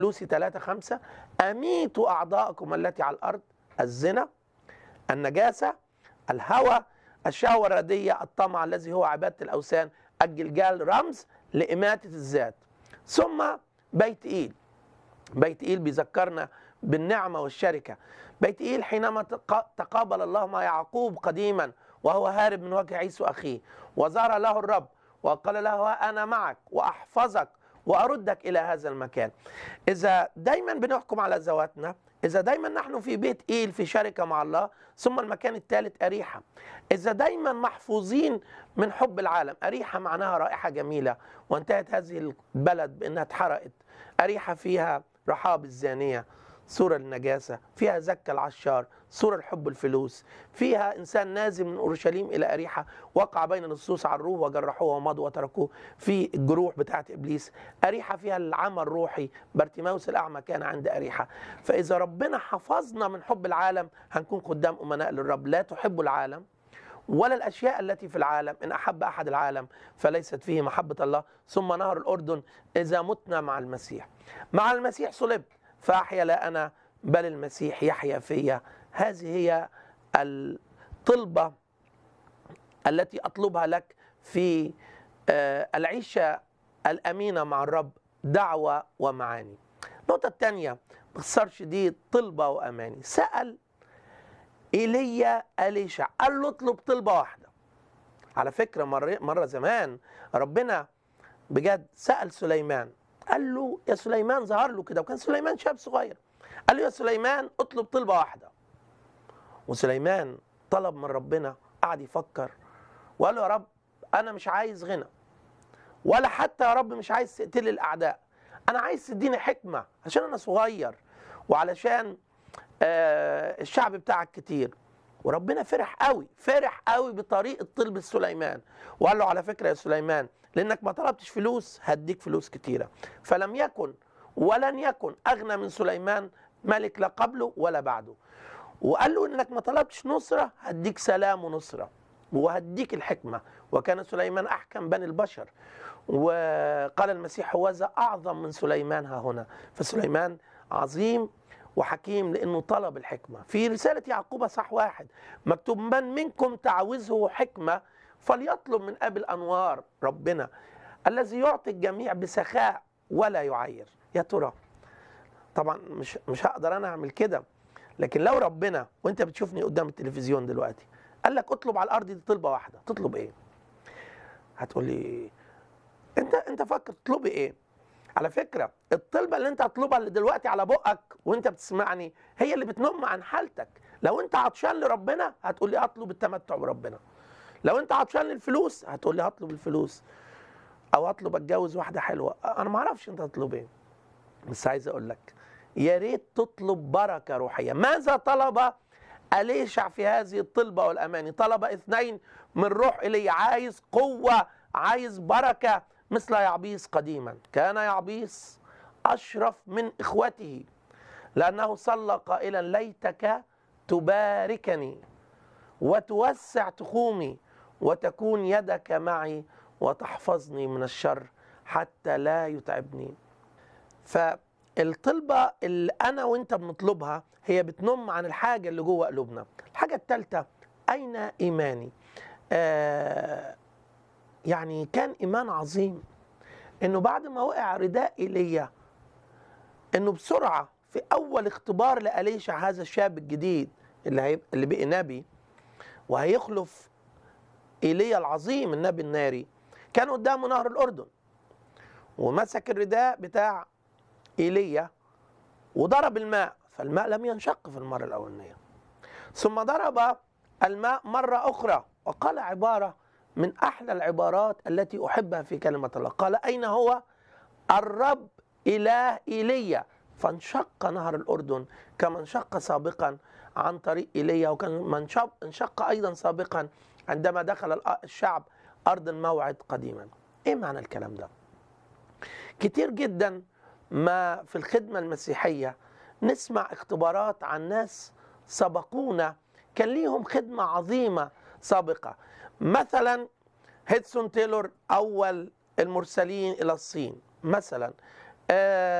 لوسي 3 5 أميتوا أعضاءكم التي على الأرض الزنا النجاسة الهوى الشهوة الردية الطمع الذي هو عبادة الأوثان الجلجال رمز لإماتة الذات ثم بيت إيل بيت إيل بيذكرنا بالنعمة والشركة بيت إيل حينما تق- تقابل الله مع يعقوب قديما وهو هارب من وجه عيسو أخيه وظهر له الرب وقال له "ها أنا معك وأحفظك وأردك إلى هذا المكان إذا دايما بنحكم على ذواتنا إذا دايما نحن في بيت إيل في شركة مع الله ثم المكان الثالث أريحة إذا دايما محفوظين من حب العالم أريحة معناها رائحة جميلة وانتهت هذه البلد بأنها اتحرقت أريحة فيها رحاب الزانية صورة النجاسة فيها زكى العشار صورة الحب الفلوس فيها إنسان نازل من أورشليم إلى أريحة وقع بين نصوص عروه وجرحوه ومضوا وتركوه في الجروح بتاعة إبليس أريحة فيها العمى الروحي بارتيماوس الأعمى كان عند أريحة فإذا ربنا حفظنا من حب العالم هنكون قدام أمناء للرب لا تحب العالم ولا الأشياء التي في العالم إن أحب أحد العالم فليست فيه محبة الله ثم نهر الأردن إذا متنا مع المسيح مع المسيح صلبت فأحيا لا أنا بل المسيح يحيا فيا هذه هي الطلبة التي أطلبها لك في آه، العيشة الأمينة مع الرب دعوة ومعاني النقطة الثانية باختصار شديد طلبة وأماني سأل ايليا اليشع قال له اطلب طلبه واحده على فكره مره مره زمان ربنا بجد سال سليمان قال له يا سليمان ظهر له كده وكان سليمان شاب صغير قال له يا سليمان اطلب طلبه واحده وسليمان طلب من ربنا قعد يفكر وقال له يا رب انا مش عايز غنى ولا حتى يا رب مش عايز تقتلي الاعداء انا عايز تديني حكمه عشان انا صغير وعلشان آه، الشعب بتاعك كتير وربنا فرح قوي فرح قوي بطريقه طلب سليمان وقال له على فكره يا سليمان لانك ما طلبتش فلوس هديك فلوس كتيره فلم يكن ولن يكن اغنى من سليمان ملك لا قبله ولا بعده وقال له انك ما طلبتش نصره هديك سلام ونصره وهديك الحكمه وكان سليمان احكم بني البشر وقال المسيح هوذا اعظم من سليمان ها هنا فسليمان عظيم وحكيم لانه طلب الحكمه في رساله يعقوب صح واحد مكتوب من منكم تعوزه حكمه فليطلب من ابي الانوار ربنا الذي يعطي الجميع بسخاء ولا يعير يا ترى طبعا مش مش هقدر انا اعمل كده لكن لو ربنا وانت بتشوفني قدام التلفزيون دلوقتي قال لك اطلب على الارض دي طلبه واحده تطلب ايه هتقول لي انت انت فكر تطلبي ايه على فكره الطلبه اللي انت هتطلبها اللي دلوقتي على بقك وانت بتسمعني هي اللي بتنم عن حالتك لو انت عطشان لربنا هتقول لي اطلب التمتع بربنا لو انت عطشان للفلوس هتقول لي هطلب الفلوس او هطلب اتجوز واحده حلوه انا ما اعرفش انت هتطلب ايه بس عايز اقول لك يا ريت تطلب بركه روحيه ماذا طلب أليشع في هذه الطلبة والأماني طلب اثنين من روح إلي عايز قوة عايز بركة مثل يعبيس قديما كان يعبيس أشرف من إخوته لأنه صلى قائلا ليتك تباركني وتوسع تخومي وتكون يدك معي وتحفظني من الشر حتى لا يتعبني فالطلبة اللي أنا وأنت بنطلبها هي بتنم عن الحاجة اللي جوه قلوبنا الحاجة الثالثة أين إيماني آه يعني كان إيمان عظيم إنه بعد ما وقع رداء إيليا إنه بسرعة في أول اختبار لأليشع هذا الشاب الجديد اللي هيبقى اللي بقي نبي وهيخلف ايليا العظيم النبي الناري كان قدامه نهر الاردن ومسك الرداء بتاع ايليا وضرب الماء فالماء لم ينشق في المره الاولانيه ثم ضرب الماء مره اخرى وقال عباره من احلى العبارات التي احبها في كلمه الله قال اين هو الرب اله ايليا فانشق نهر الاردن كما انشق سابقا عن طريق ايليا وكان ما انشق, انشق ايضا سابقا عندما دخل الأ- الشعب ارض الموعد قديما ايه معنى الكلام ده كتير جدا ما في الخدمه المسيحيه نسمع اختبارات عن ناس سبقونا كان ليهم خدمه عظيمه سابقه مثلا هيدسون تايلور اول المرسلين الى الصين مثلا آه